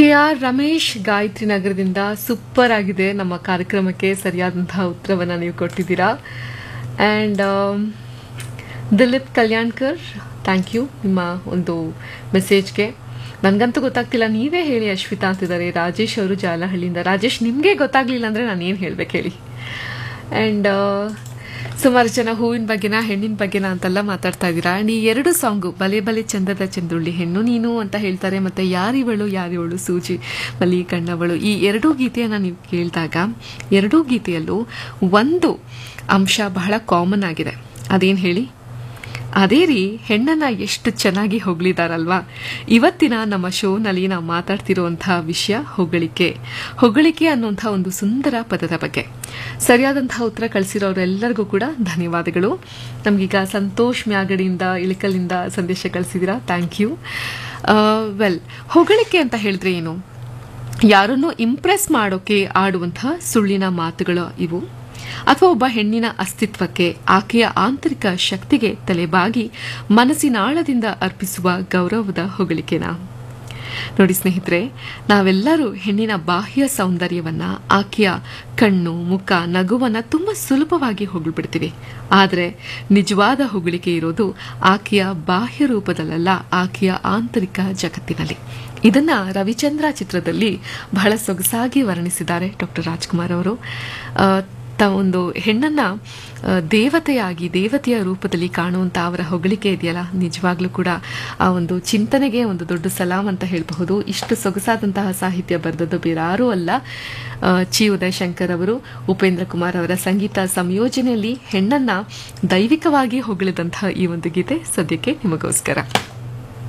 K R Ramesh Gayatri ನಗರದಿಂದ super ಆಗಿದೆ ನಮ್ಮ ಕಾರ್ಯಕ್ರಮಕ್ಕೆ ಸರಿಯಾದಂತಹ ಉತ್ತರವನ್ನು ನೀವು ಕೊಟ್ಟಿದ್ದೀರಾ and Dilip Kalyankar thank you ನಿಮ್ಮ ಒಂದು ಮೆಸೇಜ್ಗೆ ನನಗಂತೂ ಗೊತ್ತಾಗ್ತಿಲ್ಲ ನೀವೇ ಹೇಳಿ ಅಶ್ವಿತಾ ಅಂತಿದ್ದಾರೆ ರಾಜೇಶ್ ಅವರು ಜಾಲಹಳ್ಳಿಯಿಂದ ರಾಜೇಶ್ ನಿಮಗೆ ಗೊತ್ತಾಗ್ಲಿಲ್ಲ ಅಂದರೆ ನಾನು ಏನು ಹೇಳ್ಬೇಕು ಹೇಳಿ ಆ್ಯಂಡ್ ಸುಮಾರು ಜನ ಹೂವಿನ ಬಗ್ಗೆನ ಹೆಣ್ಣಿನ ಬಗ್ಗೆನ ಅಂತೆಲ್ಲ ಮಾತಾಡ್ತಾ ಇದ್ದೀರಾ ಆ್ಯಂಡ್ ಈ ಎರಡು ಸಾಂಗು ಬಲೆ ಬಲೆ ಚಂದದ ಚಂದ್ರುಳ್ಳಿ ಹೆಣ್ಣು ನೀನು ಅಂತ ಹೇಳ್ತಾರೆ ಮತ್ತು ಯಾರಿವಳು ಯಾರಿವಳು ಸೂಜಿ ಮಲಿ ಕಣ್ಣವಳು ಈ ಎರಡೂ ಗೀತೆಯನ್ನು ನೀವು ಕೇಳಿದಾಗ ಎರಡೂ ಗೀತೆಯಲ್ಲೂ ಒಂದು ಅಂಶ ಬಹಳ ಕಾಮನ್ ಆಗಿದೆ ಅದೇನು ಹೇಳಿ ಅದೇ ರೀ ಹೆಣ್ಣನ್ನ ಎಷ್ಟು ಚೆನ್ನಾಗಿ ಹೊಗಳಿದಾರಲ್ವಾ ಇವತ್ತಿನ ನಮ್ಮ ಶೋನಲ್ಲಿ ನಾವು ಮಾತಾಡ್ತಿರುವಂತಹ ವಿಷಯ ಹೊಗಳಿಕೆ ಹೊಗಳಿಕೆ ಅನ್ನುವಂಥ ಒಂದು ಸುಂದರ ಪದದ ಬಗ್ಗೆ ಸರಿಯಾದಂತಹ ಉತ್ತರ ಕಳಿಸಿರೋರೆಲ್ಲರಿಗೂ ಕೂಡ ಧನ್ಯವಾದಗಳು ನಮಗೀಗ ಸಂತೋಷ್ ಮ್ಯಾಗಡಿಯಿಂದ ಇಳಿಕಲಿಂದ ಸಂದೇಶ ಕಳಿಸಿದ್ದೀರಾ ಥ್ಯಾಂಕ್ ಯು ವೆಲ್ ಹೊಗಳಿಕೆ ಅಂತ ಹೇಳಿದ್ರೆ ಏನು ಯಾರನ್ನು ಇಂಪ್ರೆಸ್ ಮಾಡೋಕೆ ಆಡುವಂತಹ ಸುಳ್ಳಿನ ಮಾತುಗಳು ಇವು ಅಥವಾ ಒಬ್ಬ ಹೆಣ್ಣಿನ ಅಸ್ತಿತ್ವಕ್ಕೆ ಆಕೆಯ ಆಂತರಿಕ ಶಕ್ತಿಗೆ ತಲೆಬಾಗಿ ಮನಸ್ಸಿನಾಳದಿಂದ ಅರ್ಪಿಸುವ ಗೌರವದ ಹೊಗಳಿಕೆನಾ ನೋಡಿ ಸ್ನೇಹಿತರೆ ನಾವೆಲ್ಲರೂ ಹೆಣ್ಣಿನ ಬಾಹ್ಯ ಸೌಂದರ್ಯವನ್ನ ಆಕೆಯ ಕಣ್ಣು ಮುಖ ನಗುವನ್ನ ತುಂಬಾ ಸುಲಭವಾಗಿ ಹೊಗಳ್ಬಿಡ್ತೀವಿ ಆದರೆ ನಿಜವಾದ ಹೊಗಳಿಕೆ ಇರೋದು ಆಕೆಯ ಬಾಹ್ಯ ರೂಪದಲ್ಲ ಆಕೆಯ ಆಂತರಿಕ ಜಗತ್ತಿನಲ್ಲಿ ಇದನ್ನ ರವಿಚಂದ್ರ ಚಿತ್ರದಲ್ಲಿ ಬಹಳ ಸೊಗಸಾಗಿ ವರ್ಣಿಸಿದ್ದಾರೆ ಡಾಕ್ಟರ್ ರಾಜ್ಕುಮಾರ್ ಅವರು ಒಂದು ಹೆಣ್ಣನ್ನ ದೇವತೆಯಾಗಿ ದೇವತೆಯ ರೂಪದಲ್ಲಿ ಕಾಣುವಂಥ ಅವರ ಹೊಗಳಿಕೆ ಇದೆಯಲ್ಲ ನಿಜವಾಗ್ಲೂ ಕೂಡ ಆ ಒಂದು ಚಿಂತನೆಗೆ ಒಂದು ದೊಡ್ಡ ಸಲಾಂ ಅಂತ ಹೇಳಬಹುದು ಇಷ್ಟು ಸೊಗಸಾದಂತಹ ಸಾಹಿತ್ಯ ಬರೆದದ್ದು ಬೇರಾರೂ ಅಲ್ಲ ಚಿ ಉದಯಶಂಕರ್ ಅವರು ಉಪೇಂದ್ರ ಕುಮಾರ್ ಅವರ ಸಂಗೀತ ಸಂಯೋಜನೆಯಲ್ಲಿ ಹೆಣ್ಣನ್ನ ದೈವಿಕವಾಗಿ ಹೊಗಳಿದಂತಹ ಈ ಒಂದು ಗೀತೆ ಸದ್ಯಕ್ಕೆ ನಿಮಗೋಸ್ಕರ